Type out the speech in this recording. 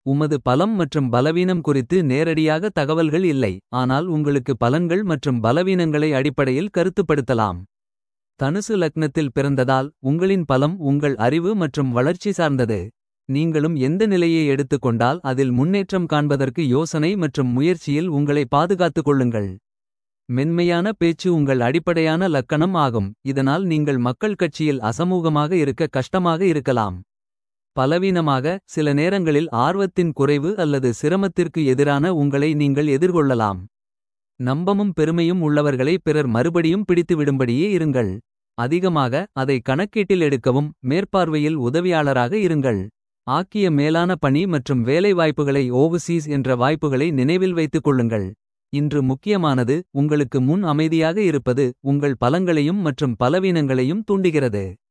உமது பலம் மற்றும் பலவீனம் குறித்து நேரடியாக தகவல்கள் இல்லை. ஆனால் உங்களுக்கு பலன்கள் மற்றும் பலவீனங்களை அடிப்படையில் கருத்துப்படுத்தலாம். தனுசு லக்னத்தில் பிறந்ததால் உங்களின் பலம் உங்கள் அறிவு மற்றும் வளர்ச்சி சார்ந்தது. நீங்களும் எந்த நிலையை எடுத்துக்கொண்டால் அதில் முன்னேற்றம் காண்பதற்கு யோசனை மற்றும் முயற்சியில் உங்களை பாதுகாத்துக் கொள்ளுங்கள். மென்மையான பேச்சு உங்கள் அடிப்படையான லக்கணம் ஆகும். இதனால் நீங்கள் மக்கள் கட்சியில் அசமூகமாக இருக்க கஷ்டமாக இருக்கலாம். பலவீனமாக சில நேரங்களில் ஆர்வத்தின் குறைவு அல்லது சிரமத்திற்கு எதிரான உங்களை நீங்கள் எதிர்கொள்ளலாம். நம்பமும் பெருமையும் உள்ளவர்களை பிறர் மறுபடியும் பிடித்துவிடும்படியே இருங்கள். அதிகமாக அதை கணக்கீட்டில் எடுக்கவும் மேற்பார்வையில் உதவியாளராக இருங்கள். ஆக்கிய மேலான பணி மற்றும் வேலைவாய்ப்புகளை ஓவர்சீஸ் என்ற வாய்ப்புகளை நினைவில் வைத்துக் கொள்ளுங்கள். இன்று முக்கியமானது உங்களுக்கு முன் அமைதியாக இருப்பது உங்கள் பலங்களையும் மற்றும் பலவீனங்களையும் தூண்டுகிறது.